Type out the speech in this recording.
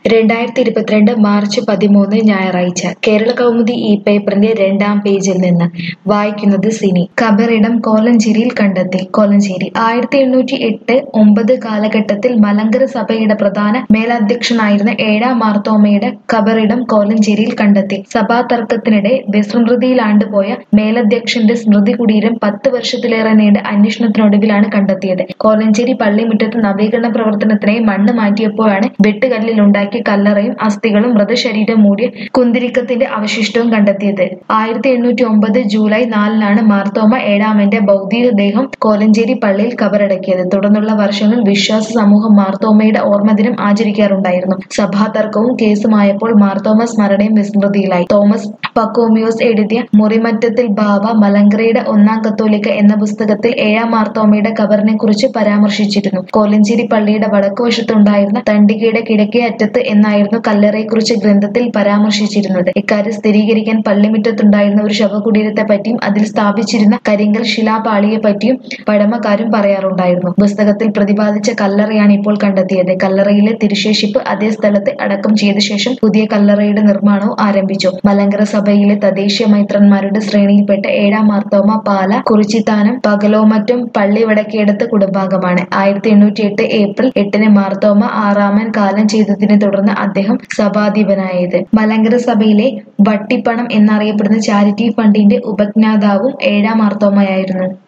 രണ്ടായിരത്തി ഇരുപത്തിരണ്ട് മാർച്ച് പതിമൂന്ന് ഞായറാഴ്ച കേരള കൗമുദി ഈ പേപ്പറിന്റെ രണ്ടാം പേജിൽ നിന്ന് വായിക്കുന്നത് സിനി കബറിടം കോലഞ്ചേരിയിൽ കണ്ടെത്തി കോലഞ്ചേരി ആയിരത്തി എണ്ണൂറ്റി എട്ട് ഒമ്പത് കാലഘട്ടത്തിൽ മലങ്കര സഭയുടെ പ്രധാന മേലധ്യക്ഷനായിരുന്ന ഏഴാം മാർത്തോമയുടെ കബറിടം കോലഞ്ചേരിയിൽ കണ്ടെത്തി സഭാ തർക്കത്തിനിടെ വിസ്മൃതിയിലാണ്ടുപോയ മേലധ്യക്ഷന്റെ സ്മൃതി കുടീരം പത്ത് വർഷത്തിലേറെ നീണ്ട അന്വേഷണത്തിനൊടുവിലാണ് കണ്ടെത്തിയത് കോലഞ്ചേരി പള്ളിമുറ്റത്ത് നവീകരണ പ്രവർത്തനത്തിനായി മണ്ണ് മാറ്റിയപ്പോഴാണ് വെട്ടുകല്ലിലുണ്ടാക്കിയ കല്ലറയും അസ്ഥികളും മൃതശരീരം മൂടിയ കുന്തിരിക്കത്തിന്റെ അവശിഷ്ടവും കണ്ടെത്തിയത് ആയിരത്തി എണ്ണൂറ്റി ഒമ്പത് ജൂലൈ നാലിനാണ് മാർത്തോമ ഏഴാമന്റെ ഭൗതിക ദേഹം കോലഞ്ചേരി പള്ളിയിൽ കബറടക്കിയത് തുടർന്നുള്ള വർഷങ്ങൾ വിശ്വാസ സമൂഹം മാർത്തോമയുടെ ഓർമ്മദിനം ആചരിക്കാറുണ്ടായിരുന്നു സഭാ തർക്കവും കേസുമായപ്പോൾ മാർത്തോമ സ്മരണയും വിസ്മൃതിയിലായി തോമസ് പക്കോമിയോസ് എഴുതിയ മുറിമറ്റത്തിൽ ബാവ മലങ്കരയുടെ ഒന്നാം കത്തോലിക്ക എന്ന പുസ്തകത്തിൽ ഏഴാം മാർത്തോമയുടെ കബറിനെ കുറിച്ച് പരാമർശിച്ചിരുന്നു കോലഞ്ചേരി പള്ളിയുടെ വടക്കുവശത്തുണ്ടായിരുന്ന തണ്ടികയുടെ കിഴക്കേ അറ്റത്ത് എന്നായിരുന്നു കല്ലറയെക്കുറിച്ച് ഗ്രന്ഥത്തിൽ പരാമർശിച്ചിരുന്നത് ഇക്കാര്യം സ്ഥിരീകരിക്കാൻ പള്ളിമുറ്റത്തുണ്ടായിരുന്ന ഒരു ശവകുടീരത്തെ പറ്റിയും അതിൽ സ്ഥാപിച്ചിരുന്ന കരിങ്കൽ ശിലാപാളിയെ പറ്റിയും പഴമക്കാരും പറയാറുണ്ടായിരുന്നു പുസ്തകത്തിൽ പ്രതിപാദിച്ച കല്ലറയാണ് ഇപ്പോൾ കണ്ടെത്തിയത് കല്ലറയിലെ തിരുശേഷിപ്പ് അതേ സ്ഥലത്ത് അടക്കം ചെയ്ത ശേഷം പുതിയ കല്ലറയുടെ നിർമ്മാണവും ആരംഭിച്ചു മലങ്കര സഭയിലെ തദ്ദേശീയ മൈത്രന്മാരുടെ ശ്രേണിയിൽപ്പെട്ട ഏഴാം മാർത്തോമ പാല കുറിച്ചിത്താനം പകലോമറ്റും പള്ളി വടക്കേടത്ത് കുടുംബാംഗമാണ് ആയിരത്തി എണ്ണൂറ്റി എട്ട് ഏപ്രിൽ എട്ടിന് മാർത്തോമ ആറാമൻ കാലം ചെയ്തതിനെ തുടർന്ന് അദ്ദേഹം സഭാധിപനായത് മലങ്കര സഭയിലെ വട്ടിപ്പണം എന്നറിയപ്പെടുന്ന ചാരിറ്റി ഫണ്ടിന്റെ ഉപജ്ഞാതാവും ഏഴാം മാർത്തോമയായിരുന്നു